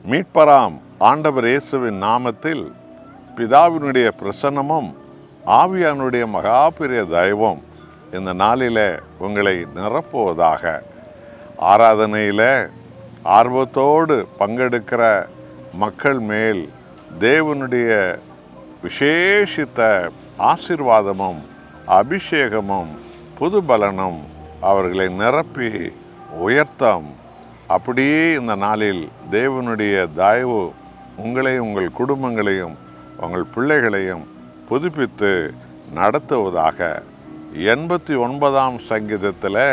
மீட்பராம் ஆண்டவர் இயேசுவின் நாமத்தில் பிதாவினுடைய பிரசன்னமும் ஆவியானுடைய மகா பெரிய தயவும் இந்த நாளிலே உங்களை நிரப்புவதாக ஆராதனையில் ஆர்வத்தோடு பங்கெடுக்கிற மக்கள் மேல் தேவனுடைய விசேஷித்த ஆசீர்வாதமும் அபிஷேகமும் புது பலனும் அவர்களை நிரப்பி உயர்த்தம் அப்படியே இந்த நாளில் தேவனுடைய தயவு உங்களையும் உங்கள் குடும்பங்களையும் உங்கள் பிள்ளைகளையும் புதுப்பித்து நடத்துவதாக எண்பத்தி ஒன்பதாம் சங்கீதத்தில்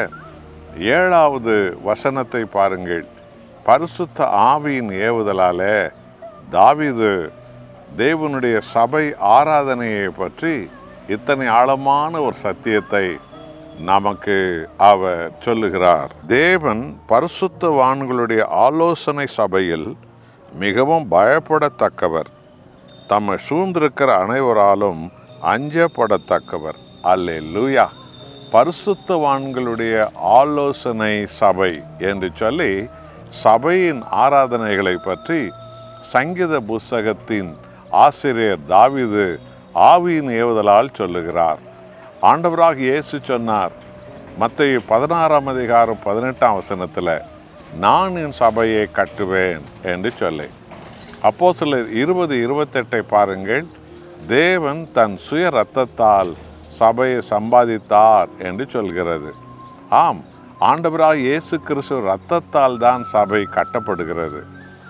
ஏழாவது வசனத்தை பாருங்கள் பரிசுத்த ஆவியின் ஏவுதலாலே தாவீது தேவனுடைய சபை ஆராதனையை பற்றி இத்தனை ஆழமான ஒரு சத்தியத்தை நமக்கு அவர் சொல்லுகிறார் தேவன் பரிசுத்தவான்களுடைய ஆலோசனை சபையில் மிகவும் பயப்படத்தக்கவர் தம்மை சூழ்ந்திருக்கிற அனைவராலும் அஞ்சப்படத்தக்கவர் அல்லே லூயா பரிசுத்தவான்களுடைய ஆலோசனை சபை என்று சொல்லி சபையின் ஆராதனைகளை பற்றி சங்கீத புஸ்தகத்தின் ஆசிரியர் தாவீது ஆவியின் ஏவுதலால் சொல்லுகிறார் ஆண்டவராக இயேசு சொன்னார் மத்திய பதினாறாம் அதிகாரம் பதினெட்டாம் வசனத்தில் நான் என் சபையை கட்டுவேன் என்று சொல்லி அப்போ சிலர் இருபது இருபத்தெட்டை பாருங்கள் தேவன் தன் சுய இரத்தத்தால் சபையை சம்பாதித்தார் என்று சொல்கிறது ஆம் ஆண்டவராக இயேசு கிறிஸ்து இரத்தத்தால் தான் சபை கட்டப்படுகிறது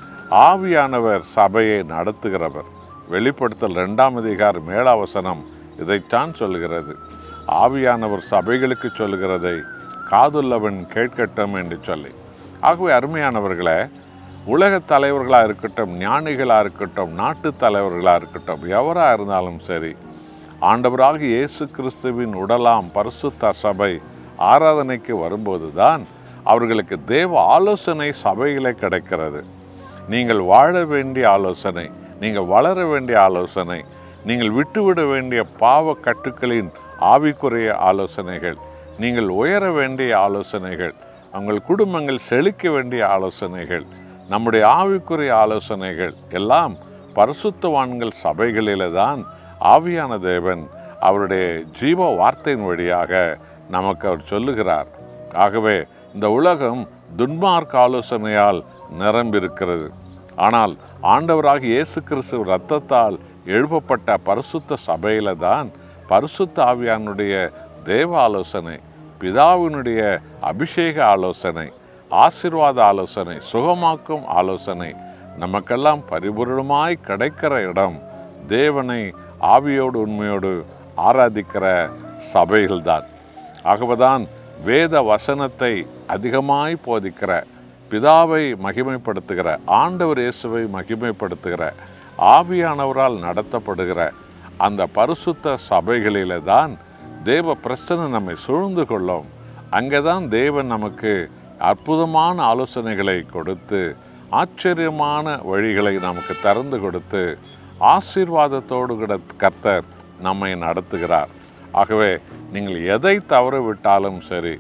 ஆவியானவர் சபையை நடத்துகிறவர் வெளிப்படுத்தல் ரெண்டாம் அதிகாரம் ஏழாவசனம் இதைத்தான் சொல்கிறது ஆவியானவர் சபைகளுக்கு சொல்கிறதை காதுள்ளவன் கேட்கட்டும் என்று சொல்லி ஆகவே அருமையானவர்களே உலக தலைவர்களாக இருக்கட்டும் ஞானிகளாக இருக்கட்டும் நாட்டு தலைவர்களாக இருக்கட்டும் எவராக இருந்தாலும் சரி ஆண்டவராக இயேசு கிறிஸ்துவின் உடலாம் பரிசுத்த சபை ஆராதனைக்கு வரும்போது தான் அவர்களுக்கு தேவ ஆலோசனை சபைகளே கிடைக்கிறது நீங்கள் வாழ வேண்டிய ஆலோசனை நீங்கள் வளர வேண்டிய ஆலோசனை நீங்கள் விட்டுவிட வேண்டிய பாவ கட்டுக்களின் ஆவிக்குரிய ஆலோசனைகள் நீங்கள் உயர வேண்டிய ஆலோசனைகள் உங்கள் குடும்பங்கள் செழிக்க வேண்டிய ஆலோசனைகள் நம்முடைய ஆவிக்குரிய ஆலோசனைகள் எல்லாம் பரிசுத்தவான்கள் சபைகளிலே தான் ஆவியான தேவன் அவருடைய ஜீவ வார்த்தையின் வழியாக நமக்கு அவர் சொல்லுகிறார் ஆகவே இந்த உலகம் துன்மார்க்க ஆலோசனையால் நிரம்பியிருக்கிறது ஆனால் ஆண்டவராக இயேசு கிறிஸ்து ரத்தத்தால் எழுப்பப்பட்ட பரிசுத்த சபையில தான் பரிசுத்த ஆவியானுடைய தேவ ஆலோசனை பிதாவினுடைய அபிஷேக ஆலோசனை ஆசிர்வாத ஆலோசனை சுகமாக்கும் ஆலோசனை நமக்கெல்லாம் பரிபூரணமாய் கிடைக்கிற இடம் தேவனை ஆவியோடு உண்மையோடு ஆராதிக்கிற சபைகள்தான் ஆகவேதான் வேத வசனத்தை அதிகமாய் போதிக்கிற பிதாவை மகிமைப்படுத்துகிற ஆண்டவர் இயேசுவை மகிமைப்படுத்துகிற ஆவியானவரால் நடத்தப்படுகிற அந்த பரிசுத்த சபைகளிலே தான் தேவ பிரச்சனை நம்மை சூழ்ந்து கொள்ளும் அங்கே தான் தேவன் நமக்கு அற்புதமான ஆலோசனைகளை கொடுத்து ஆச்சரியமான வழிகளை நமக்கு திறந்து கொடுத்து ஆசீர்வாதத்தோடு கூட கர்த்தர் நம்மை நடத்துகிறார் ஆகவே நீங்கள் எதை தவற விட்டாலும் சரி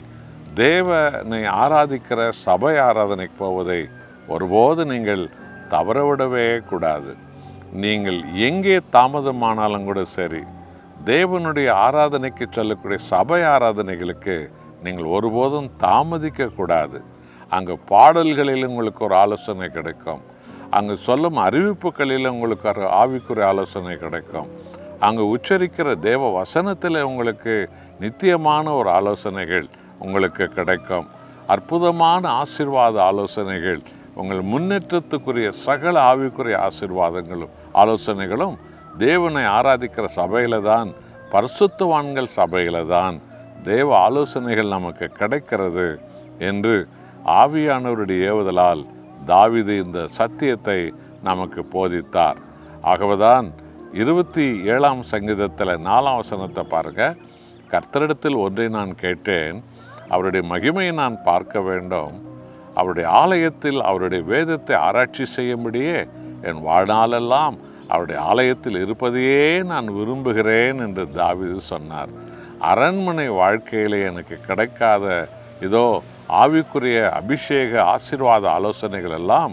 தேவனை ஆராதிக்கிற சபை ஆராதனைக்கு போவதை ஒருபோது நீங்கள் தவறவிடவே கூடாது நீங்கள் எங்கே தாமதமானாலும் கூட சரி தேவனுடைய ஆராதனைக்கு சொல்லக்கூடிய சபை ஆராதனைகளுக்கு நீங்கள் ஒருபோதும் தாமதிக்க கூடாது அங்கே பாடல்களில் உங்களுக்கு ஒரு ஆலோசனை கிடைக்கும் அங்கு சொல்லும் அறிவிப்புகளில் உங்களுக்கு ஒரு ஆவிக்குரிய ஆலோசனை கிடைக்கும் அங்கு உச்சரிக்கிற தேவ வசனத்தில் உங்களுக்கு நித்தியமான ஒரு ஆலோசனைகள் உங்களுக்கு கிடைக்கும் அற்புதமான ஆசீர்வாத ஆலோசனைகள் உங்கள் முன்னேற்றத்துக்குரிய சகல ஆவிக்குரிய ஆசீர்வாதங்களும் ஆலோசனைகளும் தேவனை ஆராதிக்கிற சபையில தான் பரிசுத்தவான்கள் சபையில தான் தேவ ஆலோசனைகள் நமக்கு கிடைக்கிறது என்று ஆவியானவருடைய ஏவுதலால் தாவிது இந்த சத்தியத்தை நமக்கு போதித்தார் ஆகவேதான் இருபத்தி ஏழாம் சங்கீதத்தில் நாலாம் வசனத்தை பாருங்க கர்த்தரிடத்தில் ஒன்றை நான் கேட்டேன் அவருடைய மகிமையை நான் பார்க்க வேண்டும் அவருடைய ஆலயத்தில் அவருடைய வேதத்தை ஆராய்ச்சி செய்யும்படியே என் வாழ்நாளெல்லாம் அவருடைய ஆலயத்தில் இருப்பதையே நான் விரும்புகிறேன் என்று தாவீது சொன்னார் அரண்மனை வாழ்க்கையிலே எனக்கு கிடைக்காத இதோ ஆவிக்குரிய அபிஷேக ஆசீர்வாத ஆலோசனைகள் எல்லாம்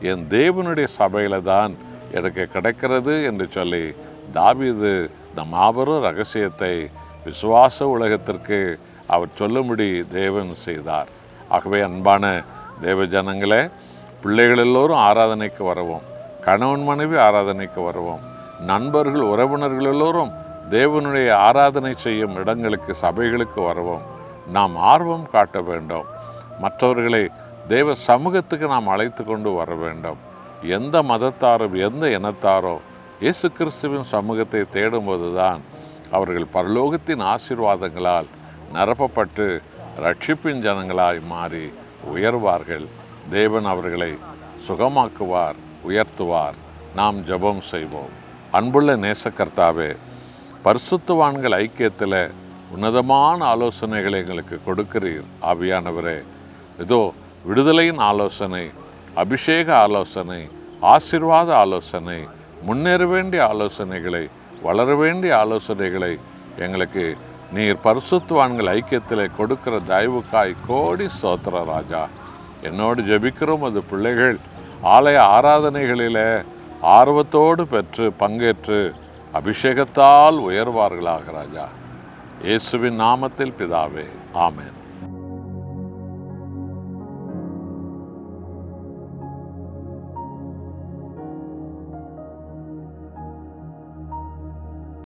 என் தேவனுடைய சபையில தான் எனக்கு கிடைக்கிறது என்று சொல்லி தாவீது இந்த மாபெரும் ரகசியத்தை விசுவாச உலகத்திற்கு அவர் சொல்லும்படி தேவன் செய்தார் ஆகவே அன்பான தேவ ஜனங்களே பிள்ளைகள் எல்லோரும் ஆராதனைக்கு வரவும் கணவன் மனைவி ஆராதனைக்கு வரவும் நண்பர்கள் உறவினர்கள் எல்லோரும் தேவனுடைய ஆராதனை செய்யும் இடங்களுக்கு சபைகளுக்கு வரவும் நாம் ஆர்வம் காட்ட வேண்டும் மற்றவர்களை தேவ சமூகத்துக்கு நாம் அழைத்து கொண்டு வர வேண்டும் எந்த மதத்தாரும் எந்த இனத்தாரோ இயேசு கிறிஸ்துவின் சமூகத்தை தேடும்போது தான் அவர்கள் பரலோகத்தின் ஆசீர்வாதங்களால் நிரப்பப்பட்டு ரட்சிப்பின் ஜனங்களாய் மாறி உயர்வார்கள் தேவன் அவர்களை சுகமாக்குவார் உயர்த்துவார் நாம் ஜெபம் செய்வோம் அன்புள்ள நேசக்கர்த்தாவே பரிசுத்தவான்கள் ஐக்கியத்தில் உன்னதமான ஆலோசனைகளை எங்களுக்கு கொடுக்கிறீர் ஆவியானவரே இதோ விடுதலையின் ஆலோசனை அபிஷேக ஆலோசனை ஆசீர்வாத ஆலோசனை முன்னேற வேண்டிய ஆலோசனைகளை வளர வேண்டிய ஆலோசனைகளை எங்களுக்கு நீர் பரிசுத்தவான்கள் ஐக்கியத்தில் கொடுக்கிற தயவுக்காய் கோடி சோத்திர ராஜா என்னோடு ஜெபிக்கிறோம் அது பிள்ளைகள் ஆலய ஆராதனைகளிலே ஆர்வத்தோடு பெற்று பங்கேற்று அபிஷேகத்தால் உயர்வார்களாக ராஜா இயேசுவின் நாமத்தில் பிதாவே ஆமென்